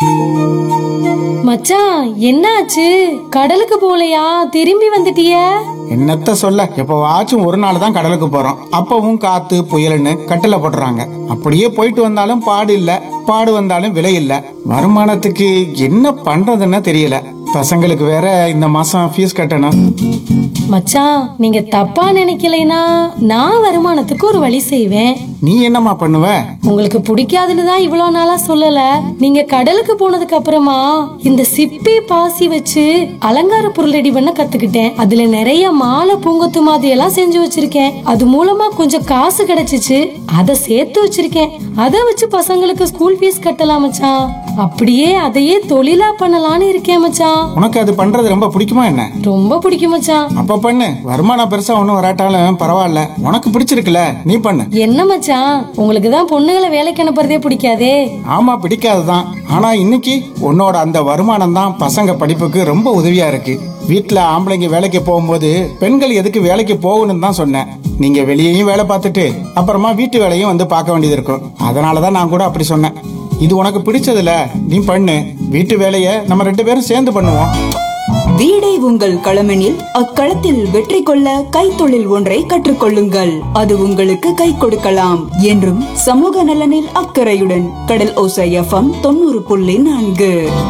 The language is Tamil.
மச்சான் என்னாச்சு கடலுக்கு போலையா திரும்பி வந்துட்டிய என்னத்த சொல்ல எப்பவாச்சும் ஒரு நாள் தான் கடலுக்கு போறோம் அப்பவும் காத்து புயல்னு கட்டில போடுறாங்க அப்படியே போயிட்டு வந்தாலும் பாடு இல்ல பாடு வந்தாலும் விலை இல்ல வருமானத்துக்கு என்ன பண்றதுன்னு தெரியல பசங்களுக்கு வேற இந்த மாசம் ஃபீஸ் கட்டணும் மச்சான் நீங்க தப்பா நினைக்கலைனா நான் வருமானத்துக்கு ஒரு வழி செய்வேன் நீ என்னம்மா பண்ணுவ உங்களுக்கு பிடிக்காதுன்னு தான் இவ்வளவு நாளா சொல்லல நீங்க கடலுக்கு போனதுக்கு அப்புறமா இந்த சிப்பி பாசி வச்சு அலங்கார பொருள் ரெடி பண்ண கத்துக்கிட்டேன் அதுல நிறைய மாலை பூங்கொத்து மாதிரி எல்லாம் செஞ்சு வச்சிருக்கேன் அது மூலமா கொஞ்சம் காசு கிடைச்சிச்சு அதை சேர்த்து வச்சிருக்கேன் அதை வச்சு பசங்களுக்கு ஸ்கூல் ஃபீஸ் கட்டலாம் மச்சான் அப்படியே அதையே தொழிலா பண்ணலாம்னு இருக்கேன் மச்சான் உனக்கு அது பண்றது ரொம்ப பிடிக்குமா என்ன ரொம்ப பிடிக்கும் மச்சான் அப்ப பண்ணு வருமானம் பெருசா ஒண்ணும் வராட்டாலும் பரவாயில்ல உனக்கு பிடிச்சிருக்குல நீ பண்ணு என்ன மச்சான் உங்களுக்கு தான் பொண்ணுங்களை வேலைக்கு அனுப்புறதே பிடிக்காதே ஆமா பிடிக்காதுதான் ஆனா இன்னைக்கு உன்னோட அந்த வருமானம் தான் பசங்க படிப்புக்கு ரொம்ப உதவியா இருக்கு வீட்ல ஆம்பளைங்க வேலைக்கு போகும்போது பெண்கள் எதுக்கு வேலைக்கு போகணும்னு தான் சொன்னேன் நீங்க வெளியேயும் வேலை பார்த்துட்டு அப்புறமா வீட்டு வேலையும் வந்து பார்க்க வேண்டியது இருக்கும் அதனாலதான் நான் கூட அப்படி சொன்னேன் இது உனக்கு பிடிச்சதுல நீ பண்ணு வீட்டு வேலையை நம்ம ரெண்டு பேரும் சேர்ந்து பண்ணுவோம் வீடே உங்கள் களமெனில் அக்களத்தில் வெற்றி கொள்ள கைத்தொழில் ஒன்றை கற்றுக்கொள்ளுங்கள் அது உங்களுக்கு கை கொடுக்கலாம் என்றும் சமூக நலனில் அக்கறையுடன் கடல் ஓசை எஃப்எம் தொண்ணூறு புள்ளி நான்கு